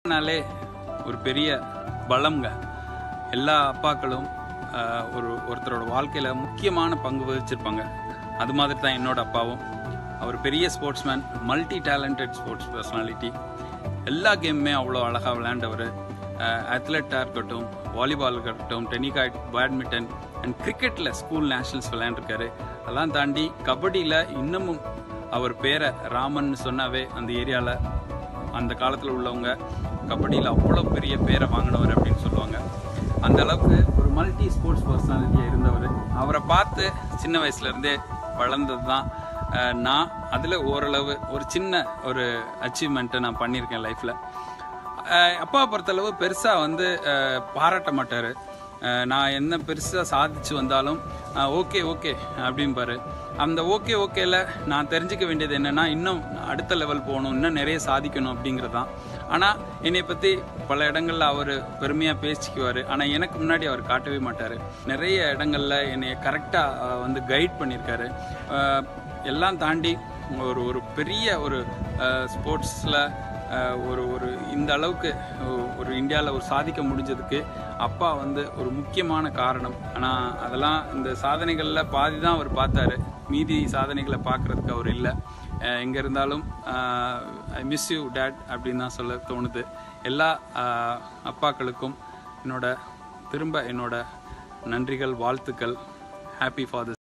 நாளே ஒரு பெரிய பலம்ங்க எல்லா அப்பாக்களும் ஆஹ், ஒரு ஒருத்தரோட வாழ்க்கையில் முக்கியமான பங்கு வகிச்சிருப்பாங்க அது மாதிரி தான் என்னோட அப்பாவும் அவர் பெரிய sportsman multi talented sports personality எல்லா கேமுமே அவ்வளோ அழகாக விளையாண்டவர் அத்லெட்டாக இருக்கட்டும் வாலிபால் இருக்கட்டும் டென்னிகாய்ட் பேட்மிண்டன் அண்ட் கிரிக்கெட்டில் ஸ்கூல் நேஷனல்ஸ் விளையாண்டுருக்காரு அதெல்லாம் தாண்டி கபடியில் இன்னமும் அவர் பேரை ராமன் சொன்னாவே அந்த ஏரியாவில் அந்த காலத்தில் உள்ளவங்க கபடியில் அவ்வளோ பெரிய பேரை வாங்கினவர் அப்படின்னு சொல்லுவாங்க அந்த அளவுக்கு ஒரு மல்டி ஸ்போர்ட்ஸ் பர்சனாலிட்டியாக இருந்தவர் அவரை பார்த்து சின்ன வயசுலேருந்தே வளர்ந்தது தான் அஹ், நான் அதில் ஓரளவு ஒரு சின்ன ஒரு அச்சீவ்மெண்ட்டை நான் பண்ணியிருக்கேன் லைஃப்பில் அப்பா பொறுத்தளவு பெருசாக வந்து அஹ், பாராட்ட மாட்டார் நான் என்ன பெருசாக சாதிச்சு வந்தாலும் ஓகே ஓகே அப்படிம்பாரு அந்த ஓகே ஓகேல நான் தெரிஞ்சுக்க வேண்டியது என்னன்னா இன்னும் அடுத்த லெவல் போகணும் இன்னும் நிறைய சாதிக்கணும் அப்படிங்கிறது தான் ஆனால் என்னை பற்றி பல இடங்களில் அவர் பெருமையாக பேசிக்குவார் ஆனால் எனக்கு முன்னாடி அவர் காட்டவே மாட்டார் நிறைய இடங்களில் என்னை கரெக்டாக வந்து கைட் பண்ணியிருக்காரு அஹ், எல்லாம் தாண்டி ஒரு ஒரு பெரிய ஒரு ஸ்போர்ட்ஸில் ஒரு ஒரு இந்த அளவுக்கு ஒ- ஒரு இந்தியாவில் ஒரு சாதிக்க முடிஞ்சதுக்கு அப்பா வந்து ஒரு முக்கியமான காரணம் ஆனால் அதெல்லாம் இந்த சாதனைகளில் பாதி தான் அவர் பார்த்தாரு மீதி சாதனைகளை பார்க்குறதுக்கு அவர் இல்லை எங்கே இருந்தாலும் ஐ மிஸ் யூ டேட் அப்படின்னு தான் சொல்ல தோணுது எல்லா அஹ், அப்பாக்களுக்கும் என்னோட திரும்ப என்னோட நன்றிகள் வாழ்த்துக்கள் ஹாப்பி ஃபாதர்ஸ்